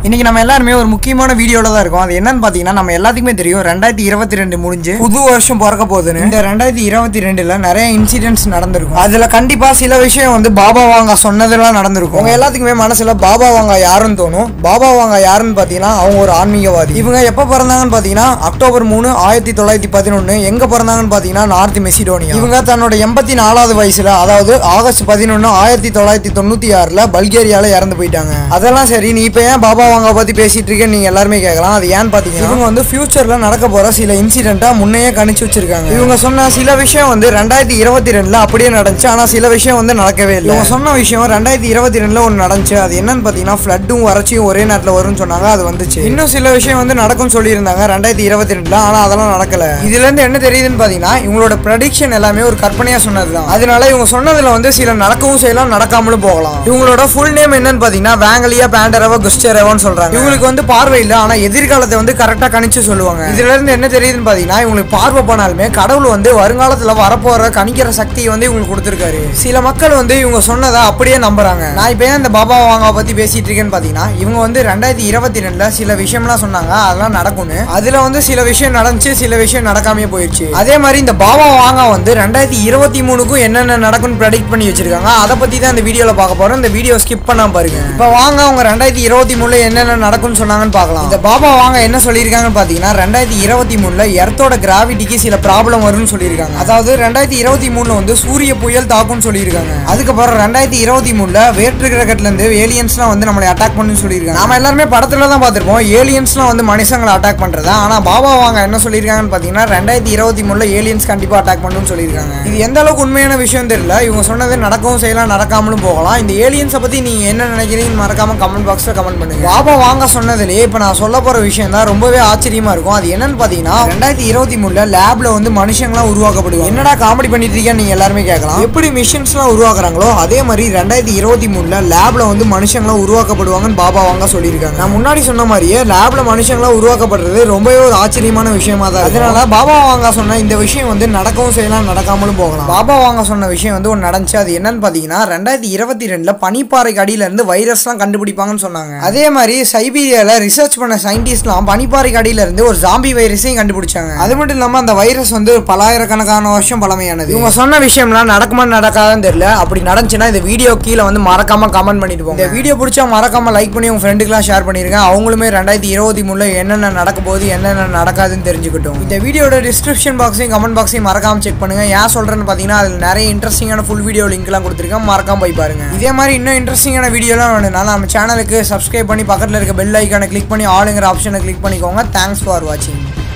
இன்னைக்கு நம்ம எல்லாருமே ஒரு முக்கியமான வீடியோல தான் இருக்கோம் அது என்னன்னு பாத்தீங்கன்னா நம்ம எல்லாத்துக்குமே தெரியும் ரெண்டாயிரத்தி இருபத்தி ரெண்டு முடிஞ்சு புது வருஷம் பிறக்க போகுதுன்னு இந்த ரெண்டாயிரத்தி இருபத்தி ரெண்டுல நிறைய இன்சிடென்ட்ஸ் நடந்திருக்கும் அதுல கண்டிப்பா சில விஷயம் வந்து பாபா வாங்கா சொன்னதெல்லாம் நடந்திருக்கும் உங்க எல்லாத்துக்குமே மனசுல பாபா வாங்கா யாருன்னு தோணும் பாபா வாங்கா யாருன்னு பாத்தீங்கன்னா அவங்க ஒரு ஆன்மீகவாதி இவங்க எப்ப பிறந்தாங்கன்னு பாத்தீங்கன்னா அக்டோபர் மூணு ஆயிரத்தி தொள்ளாயிரத்தி பதினொன்னு எங்க பிறந்தாங்கன்னு பாத்தீங்கன்னா நார்த் மெசிடோனியா இவங்க தன்னோட எண்பத்தி நாலாவது வயசுல அதாவது ஆகஸ்ட் பதினொன்னு ஆயிரத்தி தொள்ளாயிரத்தி தொண்ணூத்தி ஆறுல பல்கேரியால இறந்து போயிட்டாங்க அதெல்லாம் சரி நீ இப்ப ஏன் பாபா வாங்க பத்தி பேசிட்டு இருக்கேன்னு நீங்க எல்லாருமே கேட்கலாம் அது ஏன்னு பாத்தீங்கன்னா இவங்க வந்து ஃபியூச்சர்ல நடக்க போற சில இன்சிடென்ட்டா முன்னையே கணிச்சு வச்சிருக்காங்க இவங்க சொன்ன சில விஷயம் வந்து ரெண்டாயிரத்தி இருபத்தி ரெண்டுல அப்படியே நடந்துச்சு ஆனா சில விஷயம் வந்து நடக்கவே இல்லை இவங்க சொன்ன விஷயம் ரெண்டாயிரத்தி இருபத்தி ரெண்டுல ஒன்று நடந்துச்சு அது என்னன்னு பாத்தீங்கன்னா ஃபிளட்டும் வறட்சியும் ஒரே நேரத்தில் வரும்னு சொன்னாங்க அது வந்துச்சு இன்னும் சில விஷயம் வந்து நடக்கும்னு சொல்லியிருந்தாங்க ரெண்டாயிரத்தி இருபத்தி ரெண்டுல ஆனா அதெல்லாம் நடக்கல இதுல இருந்து என்ன தெரியுதுன்னு பாத்தீங்கன்னா இவங்களோட ப்ரடிக்ஷன் எல்லாமே ஒரு கற்பனையா சொன்னதுதான் அதனால இவங்க சொன்னதுல வந்து சில நடக்கவும் செய்யலாம் நடக்காமலும் போகலாம் இவங்களோட ஃபுல் நேம் என்னன்னு பாத்தீங்கன்னா வேங்கலியா பேண்டரவா குஸ்டரவான்னு சொல்றாங்க இவங்களுக்கு வந்து பார்வை இல்ல ஆனா எதிர்காலத்தை வந்து கரெக்டா கணிச்சு சொல்லுவாங்க இதுல இருந்து என்ன தெரியுதுன்னு பாத்தீங்கன்னா இவங்களுக்கு பார்வை போனாலுமே கடவுள் வந்து வருங்காலத்துல வரப்போற கணிக்கிற சக்தியை வந்து இவங்களுக்கு கொடுத்துருக்காரு சில மக்கள் வந்து இவங்க சொன்னதை அப்படியே நம்புறாங்க நான் இப்ப ஏன் இந்த பாபா வாங்க பத்தி பேசிட்டு இருக்கேன்னு பாத்தீங்கன்னா இவங்க வந்து ரெண்டாயிரத்தி இருபத்தி ரெண்டுல சில விஷயம்லாம் சொன்னாங்க அதெல்லாம் நடக்கும்னு அதுல வந்து சில விஷயம் நடந்துச்சு சில விஷயம் நடக்காமயே போயிடுச்சு அதே மாதிரி இந்த பாபா வாங்க வந்து ரெண்டாயிரத்தி இருபத்தி மூணுக்கும் என்னென்ன நடக்கும்னு ப்ரெடிக்ட் பண்ணி வச்சிருக்காங்க அதை பத்தி தான் இந்த வீடியோல பார்க்க போறோம் இந்த வீடியோ ஸ்கிப் பண்ணாம பாருங்க இப்போ வாங்க அவங்க ரெண்டாயிரத்தி இருபத்தி மூணுல என்னென்ன நடக்கும்னு சொன்னாங்கன்னு பார்க்கலாம் இந்த பாபா வாங்க என்ன சொல்லியிருக்காங்கன்னு பாத்தீங்கன்னா ரெண்டாயிரத்தி இருபத்தி மூணுல எர்த்தோட கிராவிட்டிக்கு சில ப்ராப்ளம் வரும்னு சொல்லியிருக்காங்க அதாவது ரெண்டாயிரத்தி இருபத்தி மூணுல வந்து சூரிய புயல் தாக்கும்னு சொல்லியிருக்காங்க அதுக்கப்புறம் ரெண்டாயிரத்தி இருபத்தி மூணுல வேற்று கிரகத்துல இருந்து ஏலியன்ஸ்லாம் வந்து நம்மளை அட்டாக் பண்ணுன்னு சொல்லியிருக்காங்க நாம எல்லாருமே படத்துல தான் பார்த்திருப்போம் ஏலியன்ஸ்லாம் வந்து மனுஷங்களை அட்டாக் பண்றதா ஆனா பாபா வாங்க என்ன சொல்லியிருக்காங்கன்னு பாத்தீங்கன்னா ரெண்டாயிரத்தி இருபத்தி மூணுல ஏலியன்ஸ் கண்டிப்பா அட்டாக் பண்ணுன்னு சொல்லியிருக்காங்க இது எந்த அளவுக்கு உண்மையான விஷயம் தெரியல இவங்க சொன்னது நடக்கவும் செய்யலாம் நடக்காமலும் போகலாம் இந்த ஏலியன்ஸை பத்தி நீங்க என்ன நினைக்கிறீங்கன்னு மறக்காம கமெண்ட் பாக்ஸ்ல கமெண்ட் பண்ணுங்க பாபா வாங்க சொன்னதுலயே இப்ப நான் சொல்ல போற விஷயம் தான் ரொம்பவே ஆச்சரியமா இருக்கும் அது என்னன்னு பாத்தீங்கன்னா ரெண்டாயிரத்தி இருபத்தி மூணுல லேப்ல வந்து மனுஷங்களாம் உருவாக்கப்படுவாங்க என்னடா காமெடி பண்ணிட்டு இருக்கீங்கன்னு நீங்க எல்லாருமே கேட்கலாம் எப்படி மிஷின்ஸ்லாம் உருவாக்குறாங்களோ அதே மாதிரி ரெண்டாயிரத்தி இருபத்தி மூணுல லேப்ல வந்து மனுஷங்களாம் உருவாக்கப்படுவாங்கன்னு பாபா வாங்க சொல்லியிருக்காங்க நான் முன்னாடி சொன்ன மாதிரியே லேப்ல மனுஷங்களாம் உருவாக்கப்படுறது ரொம்பவே ஒரு ஆச்சரியமான விஷயமா தான் இருக்கு. அதனால பாபா வாங்க சொன்ன இந்த விஷயம் வந்து நடக்கவும் செய்யலாம் நடக்காமலும் போகலாம் பாபா வாங்க சொன்ன விஷயம் வந்து ஒன்று நடந்துச்சு அது என்னன்னு பாத்தீங்கன்னா ரெண்டாயிரத்தி இருபத்தி ரெண்டுல பனிப்பாறைக்கு அடியில இருந்து வைரஸ்லாம் கண்டுபிடிப்பாங்கன்னு சொன்னாங்க அதே மாதிரி சைபீரியால ரிசர்ச் பண்ண சயின்டிஸ்ட்லாம் பனிப்பாறைக்கு அடியில இருந்து ஒரு ஜாம்பி வைரஸையும் கண்டுபிடிச்சாங்க அது மட்டும் இல்லாம அந்த வைரஸ் வந்து ஒரு பலாயிரக்கணக்கான வருஷம் பழமையானது இவங்க சொன்ன விஷயம்லாம் நடக்குமா நடக்காதுன்னு தெரியல அப்படி நடந்துச்சுன்னா இந்த வீடியோ கீழே வந்து மறக்காம கமெண்ட் பண்ணிட்டு போங்க இந்த வீடியோ பிடிச்சா மறக்காம லைக் பண்ணி உங்க ஃப்ரெண்டுக்குலாம் ஷேர் பண்ணிருங்க அவங்களுமே ரெண்டாயிரத்தி இருபத்தி மூணுல என்னென்ன நடக்க போகுது என்னென்ன நடக்காதுன்னு தெரிஞ்சுக்கிட்டோம் இந்த வீடியோட டிஸ்கிரிப்ஷன் பாக்ஸையும் கமெண்ட் பாக்ஸையும் மறக்காம செக் பண்ணுங்க ஏன் சொல்றேன்னு பாத்தீங்கன்னா அதுல நிறைய இன்ட்ரெஸ்டிங்கான ஃபுல் வீடியோ லிங்க்லாம் கொடுத்துருக்கேன் மறக்காம போய் பாருங்க இதே மாதிரி இன்னும் இன்ட்ரெஸ்டிங்கான வீடியோலாம் வேணும்னா நம்ம சேனலுக்கு சப்ஸ்கிரைப் பண்ணி பக்கத்தில் இருக்க பெல் ஐக்கானை கிளிக் பண்ணி ஆளுங்கிற ஆப்ஷனை கிளிக் பண்ணிக்கோங்க தேங்க்ஸ் ஃபார் வாட்சிங்